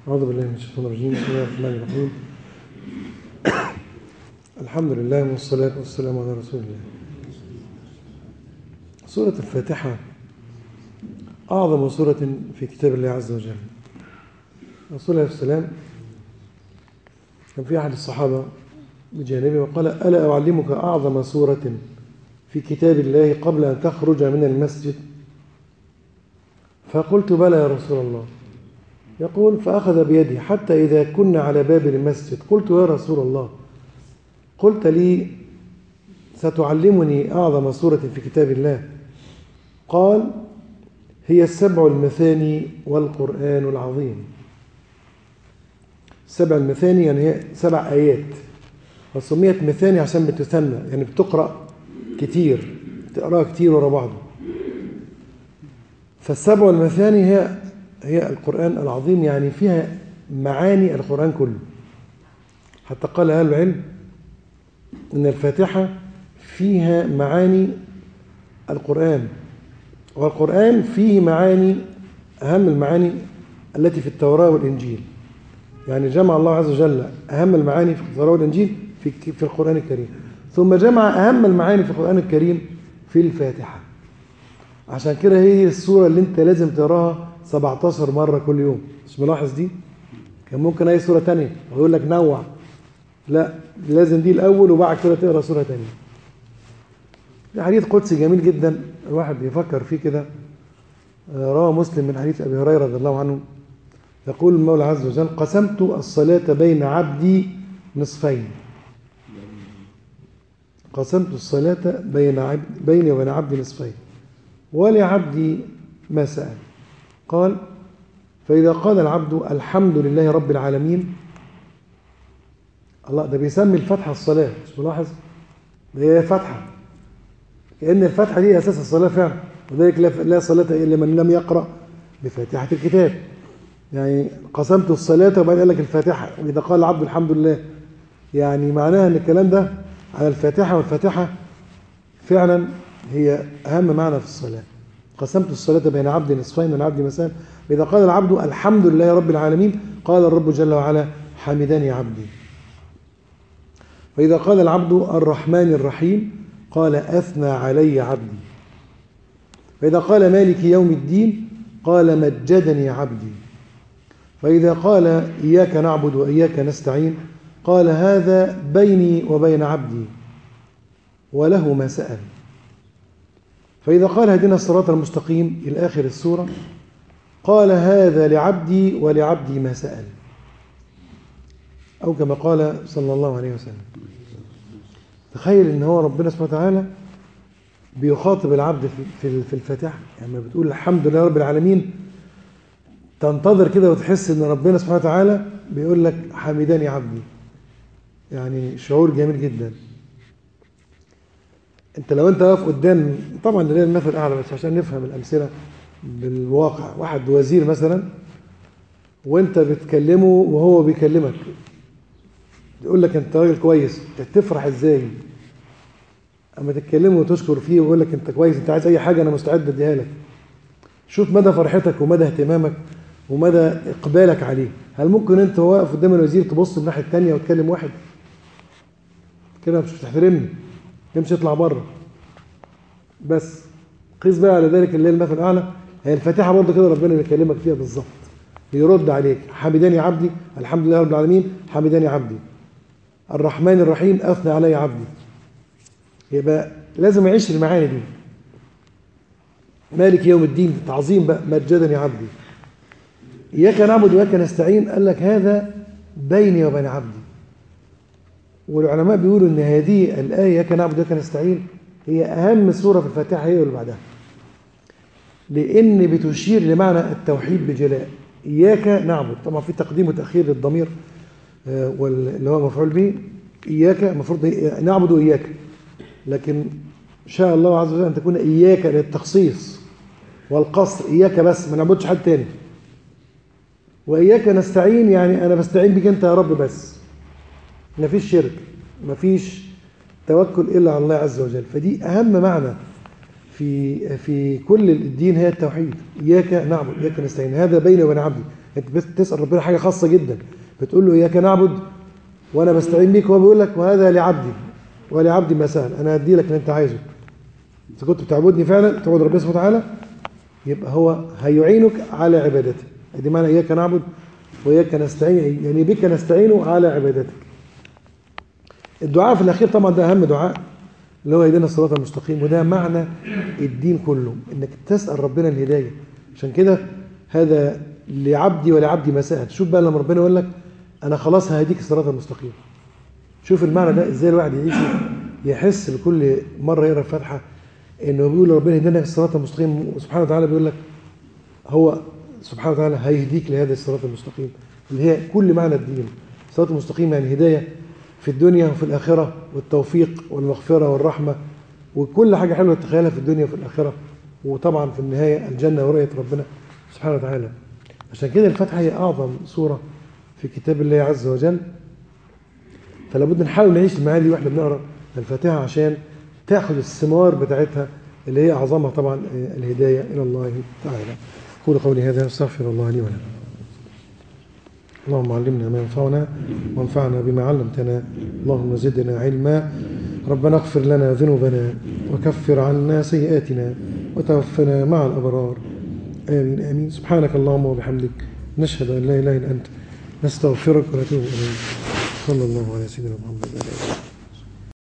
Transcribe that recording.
أعوذ بالله من الشيطان الرجيم بسم الله الرحمن الرحيم الحمد لله والصلاة والسلام على رسول الله سورة الفاتحة أعظم سورة في كتاب الله عز وجل رسول الله عليه السلام كان في أحد الصحابة بجانبه وقال ألا أعلمك أعظم سورة في كتاب الله قبل أن تخرج من المسجد فقلت بلى يا رسول الله يقول فأخذ بيدي حتى إذا كنا على باب المسجد قلت يا رسول الله قلت لي ستعلمني أعظم سورة في كتاب الله قال هي السبع المثاني والقرآن العظيم سبع المثاني يعني هي سبع آيات وسميت مثاني عشان بتثنى يعني بتقرأ كتير تقرأها كتير ورا بعضه فالسبع المثاني هي هي القرآن العظيم يعني فيها معاني القرآن كله حتى قال أهل العلم إن الفاتحة فيها معاني القرآن والقرآن فيه معاني أهم المعاني التي في التوراة والإنجيل يعني جمع الله عز وجل أهم المعاني في التوراة والإنجيل في في القرآن الكريم ثم جمع أهم المعاني في القرآن الكريم في الفاتحة عشان كده هي السورة اللي أنت لازم تقراها 17 مرة كل يوم مش ملاحظ دي كان ممكن أي سورة تانية ويقول لك نوع لا لازم دي الأول وبعد كده تقرا سورة تانية في حديث قدسي جميل جدا الواحد بيفكر فيه كده رواه مسلم من حديث أبي هريرة رضي الله عنه يقول المولى عز وجل قسمت الصلاة بين عبدي نصفين قسمت الصلاة بين عبد بيني وبين عبدي نصفين ولعبدي ما سأل قال فإذا قال العبد الحمد لله رب العالمين الله ده بيسمي الفتحة الصلاة مش ملاحظ ده هي فتحة كأن الفتحة دي أساس الصلاة فعلا وذلك لا صلاة إلا من لم يقرأ بفاتحة الكتاب يعني قسمت الصلاة وبعدين قال لك الفاتحة وإذا قال العبد الحمد لله يعني معناها أن الكلام ده على الفاتحة والفاتحة فعلا هي أهم معنى في الصلاة قسمت الصلاة بين عبد نصفين من عبد مساء إذا قال العبد الحمد لله رب العالمين قال الرب جل وعلا حمدني عبدي فإذا قال العبد الرحمن الرحيم قال أثنى علي عبدي فإذا قال مالك يوم الدين قال مجدني عبدي فإذا قال إياك نعبد وإياك نستعين قال هذا بيني وبين عبدي وله ما سأل فإذا قال هدنا الصراط المستقيم إلى آخر السورة قال هذا لعبدي ولعبدي ما سأل أو كما قال صلى الله عليه وسلم تخيل ان هو ربنا سبحانه وتعالى بيخاطب العبد في في الفاتحه يعني لما بتقول الحمد لله رب العالمين تنتظر كده وتحس ان ربنا سبحانه وتعالى بيقول لك حمداني عبدي يعني شعور جميل جدا انت لو انت واقف قدام طبعا لله المثل الاعلى بس عشان نفهم الامثله بالواقع واحد وزير مثلا وانت بتكلمه وهو بيكلمك يقول لك انت راجل كويس انت تفرح ازاي اما تتكلمه وتشكر فيه ويقول لك انت كويس انت عايز اي حاجه انا مستعد اديها لك شوف مدى فرحتك ومدى اهتمامك ومدى اقبالك عليه هل ممكن انت واقف قدام الوزير تبص من الناحيه الثانيه وتكلم واحد كده مش بتحترمني تمشي اطلع بره بس قيس بقى على ذلك اللي المثل الاعلى هي الفاتحه برضه كده ربنا بيكلمك فيها بالظبط بيرد عليك حمداني عبدي الحمد لله رب العالمين حمداني عبدي الرحمن الرحيم أثنى علي عبدي يبقى لازم يعيش المعاني دي مالك يوم الدين تعظيم بقى مجدني عبدي إياك نعبد وإياك نستعين قال لك هذا بيني وبين عبدي والعلماء بيقولوا إن هذه الآية إياك نعبد وإياك نستعين هي أهم سورة في الفاتحة هي واللي بعدها لأن بتشير لمعنى التوحيد بجلاء إياك نعبد طبعا في تقديم وتأخير للضمير واللي هو مفعول به إياك المفروض نعبد إياك لكن شاء الله عز وجل أن تكون إياك للتخصيص والقصر إياك بس ما نعبدش حد تاني وإياك نستعين يعني أنا بستعين بك أنت يا رب بس ما فيش شرك ما فيش توكل إلا على الله عز وجل فدي أهم معنى في في كل الدين هي التوحيد إياك نعبد إياك نستعين هذا بيني وبين عبدي انت بتسال ربنا حاجه خاصه جدا بتقول له اياك نعبد وانا بستعين بيك وهو بيقول لك وهذا لعبدي ولعبدي ما سال انا هدي لك اللي انت عايزه اذا كنت بتعبدني فعلا تعبد ربنا سبحانه وتعالى يبقى هو هيعينك على عبادته دي معنى اياك نعبد واياك نستعين يعني بك نستعين على عبادتك الدعاء في الاخير طبعا ده اهم دعاء اللي هو يهدينا الصراط المستقيم وده معنى الدين كله انك تسال ربنا الهدايه عشان كده هذا لعبدي ولعبدي ما سال شوف بقى لما ربنا يقول لك انا خلاص ههديك الصراط المستقيم شوف المعنى ده ازاي الواحد يعيش يحس لكل مره يقرا الفاتحه انه بيقول ربنا يهدينا الصراط المستقيم وسبحانه وتعالى بيقول لك هو سبحانه وتعالى هيهديك لهذا الصراط المستقيم اللي هي كل معنى الدين الصراط المستقيم يعني هدايه في الدنيا وفي الآخرة والتوفيق والمغفرة والرحمة وكل حاجة حلوة تتخيلها في الدنيا وفي الآخرة وطبعا في النهاية الجنة ورؤية ربنا سبحانه وتعالى عشان كده الفاتحة هي أعظم سورة في كتاب الله عز وجل فلا بد نحاول نعيش المعاني دي واحنا بنقرا الفاتحة عشان تاخذ الثمار بتاعتها اللي هي أعظمها طبعا الهداية إلى الله تعالى أقول قولي هذا أستغفر الله لي ولكم اللهم علمنا ما ينفعنا وانفعنا بما علمتنا اللهم زدنا علما ربنا اغفر لنا ذنوبنا وكفر عنا سيئاتنا وتوفنا مع الأبرار آمين آمين سبحانك اللهم وبحمدك نشهد أن لا إله إلا أنت نستغفرك ونتوب إليك صلى الله على سيدنا محمد وعلى آله